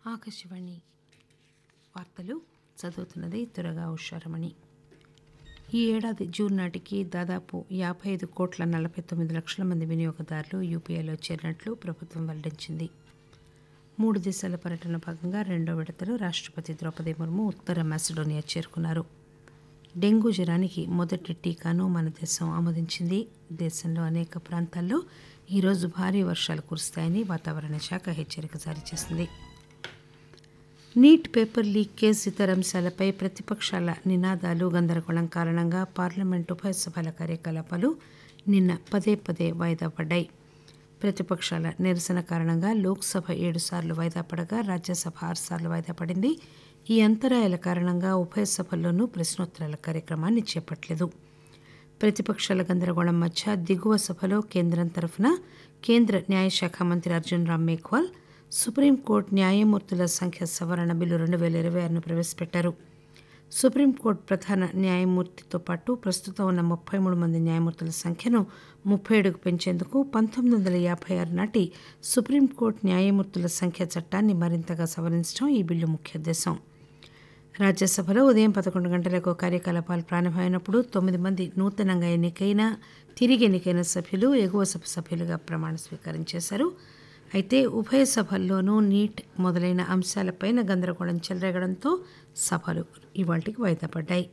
ఆకాశవాణి వార్తలు చదువుతున్నది త్వరగా ఉషారమణి ఈ ఏడాది జూన్ నాటికి దాదాపు యాభై ఐదు కోట్ల నలభై తొమ్మిది లక్షల మంది వినియోగదారులు యూపీఐలో చేరినట్లు ప్రభుత్వం వెల్లడించింది మూడు దేశాల పర్యటన భాగంగా రెండో విడతలో రాష్ట్రపతి ద్రౌపది ముర్ము ఉత్తర మాసిడోనియా చేరుకున్నారు డెంగూ జ్వరానికి మొదటి టీకాను మన దేశం ఆమోదించింది దేశంలో అనేక ప్రాంతాల్లో ఈరోజు భారీ వర్షాలు కురుస్తాయని వాతావరణ శాఖ హెచ్చరిక జారీ చేసింది నీట్ పేపర్ లీక్ కేసు ఇతర అంశాలపై ప్రతిపక్షాల నినాదాలు గందరగోళం కారణంగా పార్లమెంట్ ఉభయ సభల కార్యకలాపాలు నిన్న పదే పదే వాయిదా పడ్డాయి ప్రతిపక్షాల నిరసన కారణంగా లోక్సభ ఏడు సార్లు వాయిదా పడగా రాజ్యసభ ఆరు సార్లు వాయిదా పడింది ఈ అంతరాయాల కారణంగా ఉభయ సభల్లోనూ ప్రశ్నోత్తరాల కార్యక్రమాన్ని చేపట్టలేదు ప్రతిపక్షాల గందరగోళం మధ్య దిగువ సభలో కేంద్రం తరఫున కేంద్ర న్యాయశాఖ మంత్రి అర్జున్ రామ్ మేఘ్వాల్ సుప్రీంకోర్టు న్యాయమూర్తుల సంఖ్య సవరణ బిల్లు రెండు వేల ఇరవై ఆరును ప్రవేశపెట్టారు సుప్రీంకోర్టు ప్రధాన న్యాయమూర్తితో పాటు ప్రస్తుతం ఉన్న ముప్పై మూడు మంది న్యాయమూర్తుల సంఖ్యను ముప్పై ఏడుకు పెంచేందుకు పంతొమ్మిది వందల యాభై ఆరు నాటి సుప్రీంకోర్టు న్యాయమూర్తుల సంఖ్య చట్టాన్ని మరింతగా సవరించడం ఈ బిల్లు ముఖ్య ఉద్దేశం రాజ్యసభలో ఉదయం పదకొండు గంటలకు కార్యకలాపాలు ప్రారంభమైనప్పుడు తొమ్మిది మంది నూతనంగా ఎన్నికైన తిరిగి ఎన్నికైన సభ్యులు ఎగువ సభ సభ్యులుగా ప్రమాణ స్వీకారం చేశారు అయితే ఉభయ సభల్లోనూ నీట్ మొదలైన అంశాలపైన గందరగోళం చెలరేగడంతో సభలు ఇవాళకి వాయిదా పడ్డాయి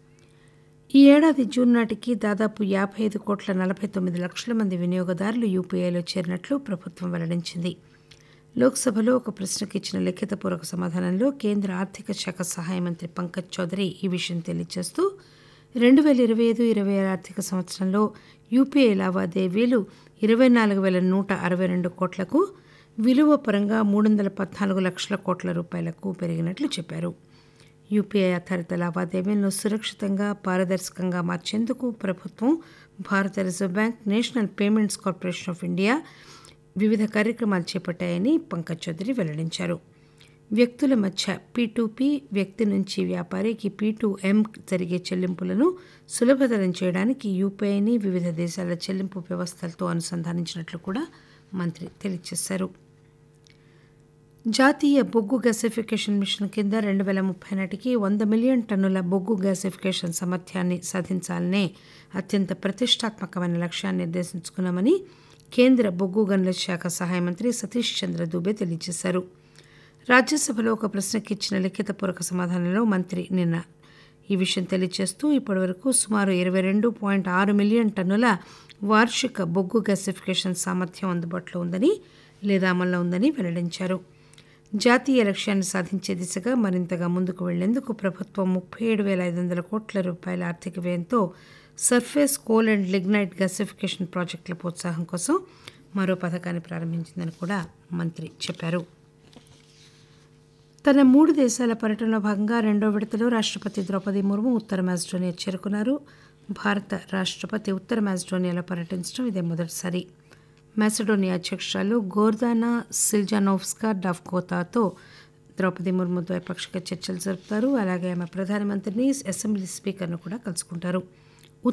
ఈ ఏడాది జూన్ నాటికి దాదాపు యాభై ఐదు కోట్ల నలభై తొమ్మిది లక్షల మంది వినియోగదారులు యూపీఐలో చేరినట్లు ప్రభుత్వం వెల్లడించింది లోక్సభలో ఒక ప్రశ్నకు ఇచ్చిన లిఖితపూర్వక సమాధానంలో కేంద్ర ఆర్థిక శాఖ సహాయ మంత్రి పంకజ్ చౌదరి ఈ విషయం తెలియజేస్తూ రెండు వేల ఇరవై ఐదు ఇరవై ఆరు ఆర్థిక సంవత్సరంలో యూపీఐ లావాదేవీలు ఇరవై నాలుగు వేల నూట అరవై రెండు కోట్లకు విలువ పరంగా మూడు వందల పద్నాలుగు లక్షల కోట్ల రూపాయలకు పెరిగినట్లు చెప్పారు యూపీఐ ఆధారిత లావాదేవీలను సురక్షితంగా పారదర్శకంగా మార్చేందుకు ప్రభుత్వం భారత reserve bank national payments corporation of India వివిధ కార్యక్రమాలు చేపట్టాయని పంకజ్ చౌదరి వెల్లడించారు వ్యక్తుల మధ్య పీ వ్యక్తి నుంచి వ్యాపారికి పీ ఎం జరిగే చెల్లింపులను సులభతరం చేయడానికి యూపీఐని వివిధ దేశాల చెల్లింపు వ్యవస్థలతో అనుసంధానించినట్లు కూడా మంత్రి తెలియజేశారు జాతీయ బొగ్గు గ్యాసిఫికేషన్ మిషన్ కింద రెండు వేల ముప్పై నాటికి వంద మిలియన్ టన్నుల బొగ్గు గ్యాసిఫికేషన్ సామర్థ్యాన్ని సాధించాలనే అత్యంత ప్రతిష్టాత్మకమైన లక్ష్యాన్ని నిర్దేశించుకున్నామని కేంద్ర బొగ్గు గనుల శాఖ సహాయ మంత్రి సతీష్ చంద్ర దూబే తెలియజేశారు రాజ్యసభలో ఒక ప్రశ్నకి ఇచ్చిన లిఖితపూర్వక సమాధానంలో మంత్రి నిన్న ఈ విషయం తెలియజేస్తూ ఇప్పటివరకు సుమారు ఇరవై రెండు పాయింట్ ఆరు మిలియన్ టన్నుల వార్షిక బొగ్గు గ్యాసిఫికేషన్ సామర్థ్యం అందుబాటులో ఉందని లేదా అమల్లో ఉందని వెల్లడించారు జాతీయ లక్ష్యాన్ని సాధించే దిశగా మరింతగా ముందుకు వెళ్లేందుకు ప్రభుత్వం ముప్పై ఏడు వేల ఐదు వందల కోట్ల రూపాయల ఆర్థిక వ్యయంతో surface coal and lignite gasification ప్రాజెక్టుల ప్రోత్సాహం కోసం మరో పథకాన్ని ప్రారంభించిందని కూడా మంత్రి చెప్పారు తన మూడు దేశాల పర్యటనలో భాగంగా రెండో విడతలో రాష్ట్రపతి ద్రౌపది ముర్ము ఉత్తర మాజిడోనియా చేరుకున్నారు భారత రాష్ట్రపతి ఉత్తర మాజిడోనియాలో పర్యటించడం ఇదే మొదటిసారి మాసిడోనియా అధ్యక్షురాలు గోర్దానా సిల్జానోవ్స్కా డావ్కోతాతో ద్రౌపది ముర్ము ద్వైపాక్షిక చర్చలు జరుపుతారు అలాగే ఆమె ప్రధానమంత్రిని అసెంబ్లీ స్పీకర్ను కూడా కలుసుకుంటారు